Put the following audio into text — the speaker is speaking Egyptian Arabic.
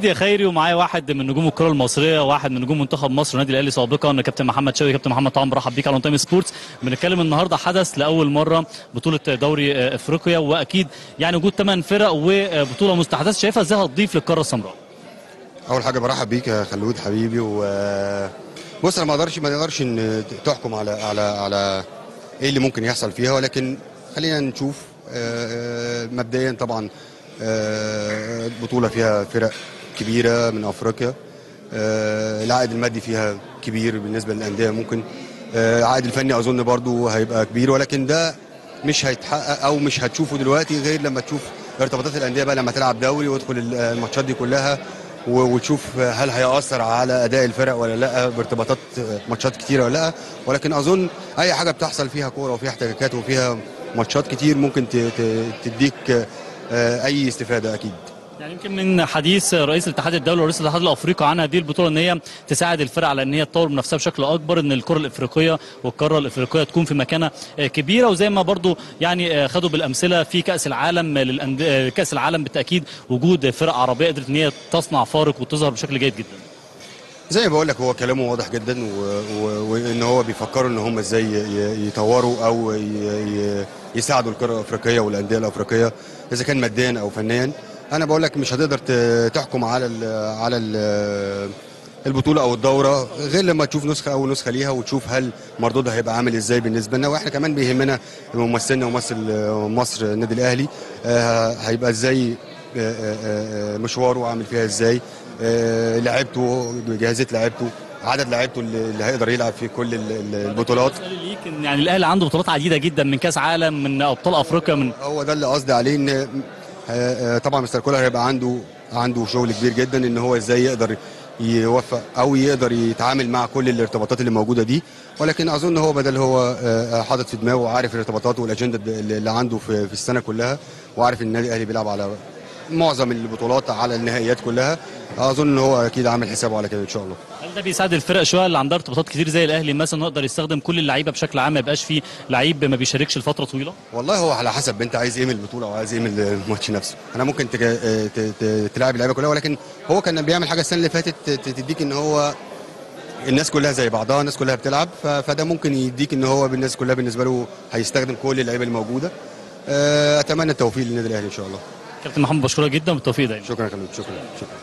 يا خيري ومعايا واحد من نجوم الكره المصريه واحد من نجوم منتخب مصر النادي الاهلي سابقا كابتن محمد شوقي كابتن محمد طبعا برحب بيك على تايم سبورتس بنتكلم النهارده حدث لاول مره بطوله دوري افريقيا واكيد يعني وجود ثمان فرق وبطوله مستحدثه شايفها ازاي هتضيف للقاره السمراء اول حاجه برحب بيك يا خلود حبيبي و بص انا ما اقدرش ما نقدرش ان تحكم على على على ايه اللي ممكن يحصل فيها ولكن خلينا نشوف آه، مبدئيا طبعا آه، البطوله فيها فرق كبيره من افريقيا آه، العائد المادي فيها كبير بالنسبه للانديه ممكن العائد الفني اظن برضو هيبقى كبير ولكن ده مش هيتحقق او مش هتشوفه دلوقتي غير لما تشوف ارتباطات الانديه بقى لما تلعب دوري وتدخل الماتشات دي كلها وتشوف هل هيأثر على اداء الفرق ولا لا بارتباطات ماتشات كتيره ولا لا ولكن اظن اي حاجه بتحصل فيها كوره وفيها احتكاكات وفيها ماتشات كتير ممكن تديك اي استفاده اكيد يعني يمكن من حديث رئيس الاتحاد الدولي ورئيس الاتحاد الافريقي عن هذه البطوله ان هي تساعد الفرق على ان هي تطور من نفسها بشكل اكبر ان الكره الافريقيه والقاره الافريقيه تكون في مكانه كبيره وزي ما برضو يعني خدوا بالامثله في كاس العالم للأند... كاس العالم بالتاكيد وجود فرق عربيه قدرت ان هي تصنع فارق وتظهر بشكل جيد جدا زي ما بقول لك هو كلامه واضح جدا وان هو بيفكروا ان هم ازاي يطوروا او يساعدوا القاره الافريقيه والانديه الافريقيه اذا كان ماديا او فنيا انا بقول لك مش هتقدر تحكم على ال على ال البطوله او الدوره غير لما تشوف نسخه او نسخه ليها وتشوف هل مردودها هيبقى عامل ازاي بالنسبه لنا واحنا كمان بيهمنا ممثلنا وممثل مصر النادي الاهلي هيبقى ازاي مشواره عامل فيها ازاي لعبته جاهزيه لعبته عدد لعيبته اللي هيقدر يلعب في كل البطولات ليك ان يعني الاهلي عنده بطولات عديده جدا من كاس عالم من ابطال افريقيا من هو ده اللي قصدي عليه ان طبعا مستر كولر هيبقى عنده عنده شغل كبير جدا ان هو ازاي يقدر يوفق او يقدر يتعامل مع كل الارتباطات اللي موجوده دي ولكن اظن هو بدل هو حاطط في دماغه وعارف الارتباطات والاجنده اللي عنده في, في السنه كلها وعارف ان النادي الاهلي بيلعب على معظم البطولات على النهائيات كلها اظن ان هو اكيد عامل حسابه على كده ان شاء الله هل ده بيساعد الفرق شويه اللي عندها ارتباطات كتير زي الاهلي مثلا انه يقدر يستخدم كل اللعيبه بشكل عام ما يبقاش في لعيب ما بيشاركش لفتره طويله والله هو على حسب انت عايز ايه من البطوله وعايز ايه من الماتش نفسه انا ممكن تلعب اللعيبه كلها ولكن هو كان بيعمل حاجه السنه اللي فاتت تديك ان هو الناس كلها زي بعضها الناس كلها بتلعب فده ممكن يديك ان هو بالناس كلها بالنسبه له هيستخدم كل اللعيبه الموجوده اتمنى التوفيق للنادي الاهلي ان شاء الله كابتن محمد بشكرك جدا بالتوفيق دايما شكرا يا خالد شكرا شكرا